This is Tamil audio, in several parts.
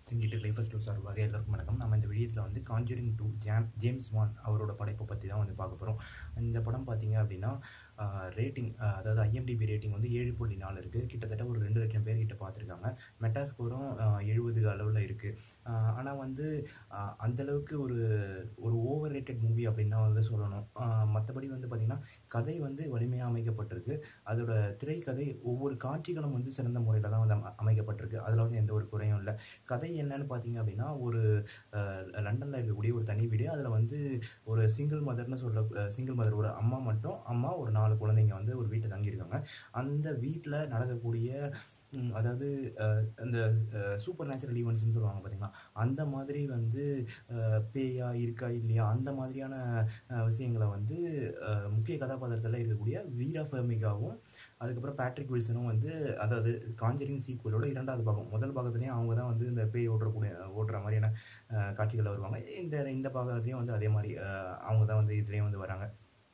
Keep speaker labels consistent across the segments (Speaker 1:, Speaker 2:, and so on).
Speaker 1: சிங்கிட்டு லைஃபஸ்ட் டூ சார்பாக எல்லாருக்கும் வணக்கம் நம்ம இந்த வீடியோத்தில் வந்து கான்ஜூரிங் டூ ஜாம் ஜேம்ஸ் வான் அவரோட படைப்பை பற்றி தான் வந்து பார்க்க போகிறோம் இந்த படம் பார்த்தீங்க அப்படின்னா ரேட்டிங் அதாவது ஐஎம்டிபி ரேட்டிங் வந்து ஏழு புள்ளி நாலு இருக்குது கிட்டத்தட்ட ஒரு ரெண்டு லட்சம் பேர் கிட்ட பார்த்துருக்காங்க மெட்டாஸ்கோரும் எழுபது அளவில் இருக்குது ஆனால் வந்து ஆஹ் அந்தளவுக்கு ஒரு ஒரு ஓவர் ரேட்டட் மூவி அப்படின்னு தான் வந்து சொல்லணும் மற்றபடி வந்து பார்த்திங்கன்னா கதை வந்து வலிமையாக அமைக்கப்பட்டிருக்கு அதோட திரைக்கதை ஒவ்வொரு காட்சிகளும் வந்து சிறந்த முறையில் தான் வந்து அம- அமைக்கப்பட்டிருக்கு அதில் வந்து எந்த ஒரு குறையும் இல்லை கதை என்னன்னு பார்த்தீங்க அப்படின்னா ஒரு லண்டனில் இருக்கக்கூடிய ஒரு தனி வீடு அதில் வந்து ஒரு சிங்கிள் மதர்னு சொல்ல சிங்கிள் மதர் ஒரு அம்மா மட்டும் அம்மா ஒரு நாலு குழந்தைங்க வந்து ஒரு வீட்டை தங்கியிருக்காங்க அந்த வீட்டில் நடக்கக்கூடிய ம், அதாவது அஹ், இந்த சூப்பர் நேச்சுரல் ஈவெண்ட்ஸ்னு சொல்லுவாங்க பார்த்தீங்களா அந்த மாதிரி வந்து அஹ், பேயா இருக்கா இல்லையா அந்த மாதிரியான அஹ், விஷயங்களை வந்து அஹ், முக்கிய கதாபாத்திரத்தில் இருக்கக்கூடிய வீரா ஃபெர்மிகாவும் அதுக்கப்புறம் பேட்ரிக் வில்சனும் வந்து அதாவது காஞ்சரிங் சீக்குவலோட இரண்டாவது பாகம் முதல் பாகத்துலேயும் அவங்க தான் வந்து இந்த பேய் ஓட்டுறக்கூடிய ஓட்டுற மாதிரியான அஹ், காட்சிகளில் வருவாங்க இந்த இந்த பாகத்துலேயும் வந்து அதே மாதிரி அஹ், அவங்க தான் வந்து இதுலேயும் வந்து வராங்க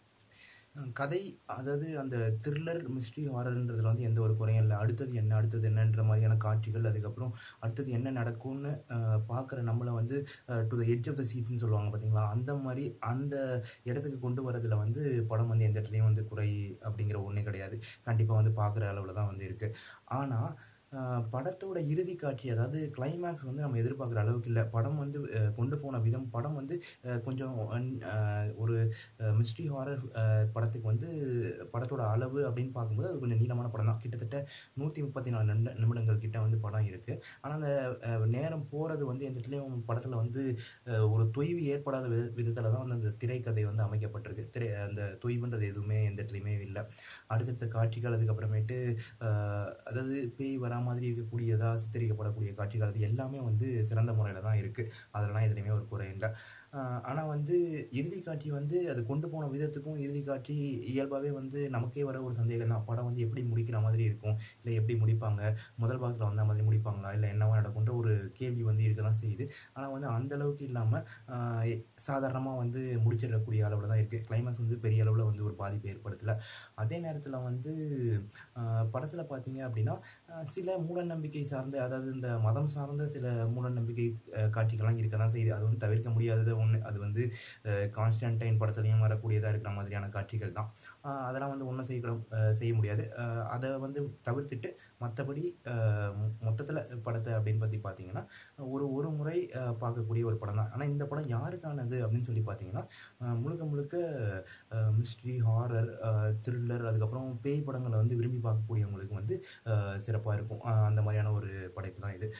Speaker 1: அஹ் கதை அதாவது அந்த த்ரில்லர் மிஸ்ட்ரி ஹாரர்ன்றதுல வந்து எந்த ஒரு குறையும் இல்லை அடுத்தது என்ன அடுத்தது என்னன்ற மாதிரியான காட்சிகள் அதுக்கப்புறம் அடுத்தது என்ன நடக்கும்னு பார்க்குற நம்மளை வந்து to the edge of the சீட்னு சொல்லுவாங்க பார்த்தீங்களா அந்த மாதிரி அந்த இடத்துக்கு கொண்டு வரதுல வந்து படம் வந்து எந்த இடத்துலையும் வந்து குறை அப்படிங்கிற ஒன்றே கிடையாது கண்டிப்பாக வந்து பார்க்குற அளவில் தான் வந்து இருக்குது ஆனால் ஆஹ் படத்தோட இறுதி காட்சி அதாவது கிளைமேக்ஸ் வந்து நம்ம எதிர்பார்க்குற அளவுக்கு இல்லை படம் வந்து அஹ் கொண்டு போன விதம் படம் வந்து அஹ் கொஞ்சம் un- ஆஹ் ஒரு மிஸ்ட்ரி ஹாரர் படத்துக்கு வந்து படத்தோட அளவு அப்படின்னு பார்க்கும்போது அது கொஞ்சம் நீளமான படம் தான் கிட்டத்தட்ட நூற்றி முப்பத்தி நாலு நிமிட நிமிடங்கள் கிட்ட வந்து படம் இருக்குது ஆனால் அந்த அஹ், நேரம் போகிறது வந்து எந்த இடத்துலையும் படத்தில் வந்து அஹ், ஒரு தொய்வு ஏற்படாத வித விதத்தில் தான் வந்து அந்த திரைக்கதை வந்து அமைக்கப்பட்டிருக்கு திரை அந்த தொய்வுன்றது எதுவுமே எந்த இடத்துலையுமே இல்லை அடுத்தடுத்த காட்சிகள் அதுக்கப்புறமேட்டு ஆஹ், அதாவது பேய் வரா மாதிரி இருக்கக்கூடியதா சித்தரிக்கப்படக்கூடிய காட்சிகள் அது எல்லாமே வந்து சிறந்த முறையில் தான் இருக்குது அதெல்லாம் எதுலையுமே ஒரு குறை இல்லை ஆனால் வந்து இறுதி காட்சி வந்து அது கொண்டு போன விதத்துக்கும் இறுதி காட்சி இயல்பாகவே வந்து நமக்கே வர ஒரு சந்தேகம் தான் படம் வந்து எப்படி முடிக்கிற மாதிரி இருக்கும் இல்லை எப்படி முடிப்பாங்க முதல் பாகத்தில் வந்த மாதிரி முடிப்பாங்களா இல்லை என்னவா நடக்கும்ன்ற ஒரு கேள்வி வந்து இருக்க தான் செய்யுது ஆனால் வந்து அந்த அளவுக்கு இல்லாமல் சாதாரணமாக வந்து முடிச்சிடக்கூடிய அளவில் தான் இருக்குது கிளைமேக்ஸ் வந்து பெரிய அளவில் வந்து ஒரு பாதிப்பு ஏற்படுத்தலை அதே நேரத்தில் வந்து படத்தில் பார்த்தீங்க அப்படின்னா ஆஹ் சில மூடநம்பிக்கை சார்ந்த அதாவது இந்த மதம் சார்ந்த சில மூடநம்பிக்கை ஆஹ் காட்சிகள்லாம் இருக்க தான் செய்யுது அது வந்து தவிர்க்க முடியாதது ஒன்று அது வந்து கான்ஸ்டன்டைன் படத்துலையும் வரக்கூடியதாக இருக்கிற மாதிரியான காட்சிகள் தான் ஆஹ் அதெல்லாம் வந்து ஒன்றும் செய்ய செய்ய முடியாது ஆஹ் அதை வந்து தவிர்த்துட்டு மற்றபடி மொத்தத்தில் படத்தை அப்படின்னு பற்றி பார்த்தீங்கன்னா ஒரு ஒரு முறை ஆஹ் பார்க்கக்கூடிய ஒரு படம் தான் ஆனால் இந்த படம் யாருக்கானது அப்படின்னு சொல்லி பார்த்தீங்கன்னா ஆஹ் முழுக்க முழுக்க மிஸ்ட்ரி ஹாரர் த்ரில்லர் அதுக்கப்புறம் பேய் படங்களை வந்து விரும்பி பார்க்கக்கூடியவங்களுக்கு வந்து சிறப்பாக இருக்கும் ஆஹ் அந்த மாதிரியான ஒரு படைப்பு தான் இது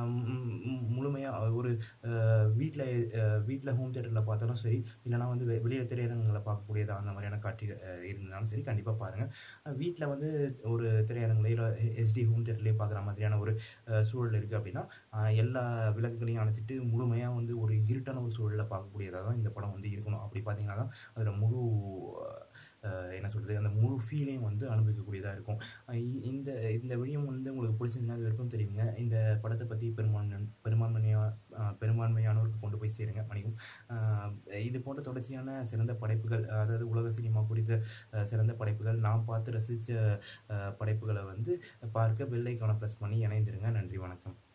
Speaker 1: முழுமையாக ஒரு வீட்டில் வீட்டில் ஹோம் தேட்டரில் பார்த்தாலும் சரி இல்லைனா வந்து வெ- வெளியில திரையரங்குகளை பார்க்கக்கூடியதா அந்த மாதிரியான காட்சிகள் அஹ், இருந்தாலும் சரி கண்டிப்பாக பாருங்கள் வீட்டில் வந்து ஒரு திரையரங்குலையோ எஸ்டி ஹோம் தேட்டர்லேயே பார்க்குற மாதிரியான ஒரு அஹ், சூழல் இருக்குது அப்படின்னா ஆஹ், எல்லா விளக்குகளையும் அணைச்சிட்டு முழுமையாக வந்து ஒரு இருட்டான ஒரு சூழலில் பார்க்கக்கூடியதாக தான் இந்த படம் வந்து இருக்கணும் அப்படி பார்த்தீங்கன்னா தான் அதில் முழு அஹ், என்ன சொல்கிறது அந்த முழு ஃபீலையும் வந்து அனுபவிக்கக்கூடியதாக இருக்கும் அஹ் இ- இந்த இந்த விடயம் வந்து உங்களுக்கு பிடிச்சிருந்தா அது விருப்பம் தெரியுங்க இந்த படத்தை பற்றி பெரும்பான்மை பெரும்பான்மையாக பெரும்பான்மையானவருக்கு கொண்டு போய் சேருங்க மணிக்கும் அஹ் இது போன்ற தொடர்ச்சியான சிறந்த படைப்புகள் அதாவது உலக சினிமா குறித்த அஹ், சிறந்த படைப்புகள் நான் பார்த்து ரசித்த படைப்புகளை வந்து பார்க்க பெல்லைக்கான ப்ரெஸ் பண்ணி இணைந்திருங்க நன்றி வணக்கம்